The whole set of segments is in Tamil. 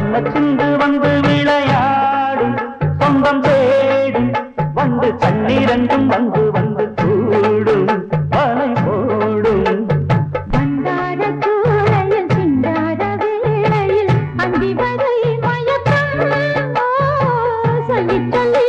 வண்ணச்சிந்து வந்து விளையாடும் சொந்தம் தேடும் வந்து தண்ணீரண்டும் வந்து வந்து கூடும் வலை போடும் வந்தார சூழலில் சிந்தார வேளையில் அந்தி வரை மயக்கம் ஓ, சொல்லிச் சொல்லி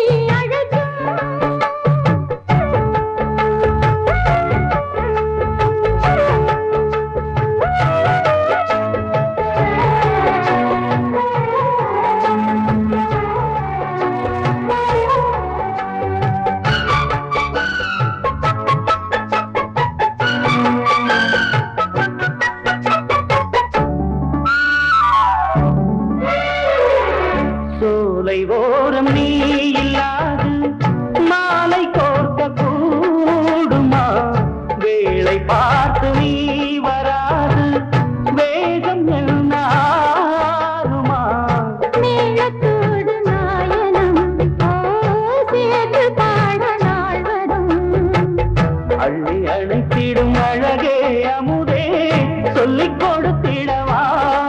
சோலை ஓரம் நீ இல்லாது மாலை கோர்க்க கூடுமா வேளை பார்த்து நீ வராது வேகம் என்னாருமா மேளத்தோடு நாயனம் ஓ, சேர்ந்து பாட நாள் வரும் அள்ளி அணைத்திடும் அழகே அமுதே சொல்லிக் கொடுத்திடவா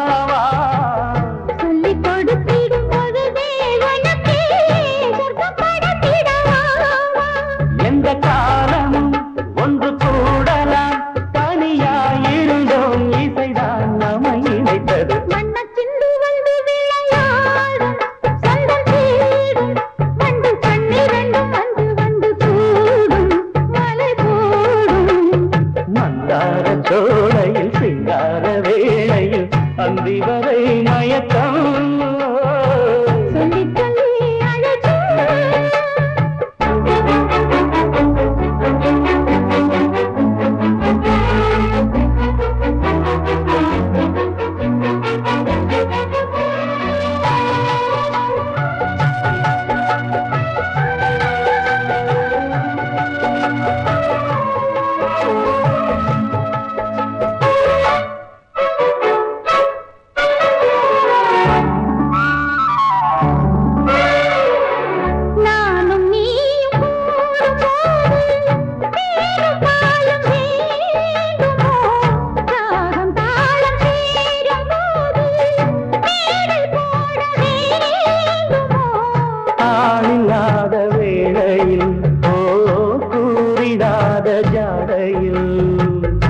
சொல்லிக் கொடுத்திடும் பொழுதே உனக்கே சொர்க்கம் படைத்திடவா எந்த காலமும் ஒன்று கூடலாம் தனியாயிருந்தோம் இசைதான் நம்மை இணைத்தது வண்ணச்சிந்து வந்து விளையாடும் சொந்தம் தேடும் வந்து கண்ணிரண்டும் வந்து வந்து கூடும் மலை போடும் மந்தார சோலையில் சிங்கார வேளையில் அந்தி வரை மயக்கம் சொல்லிச் சொல்லி நானும் நீயும் கூடும்போது பேரும் பாலும் வேண்டுமோ ராகம் தாளம் சேரும்போது மேடை போட வேண்டுமோ ஆளில்லாத வேளையில் ஓ கூறிடாத ஜாடையில்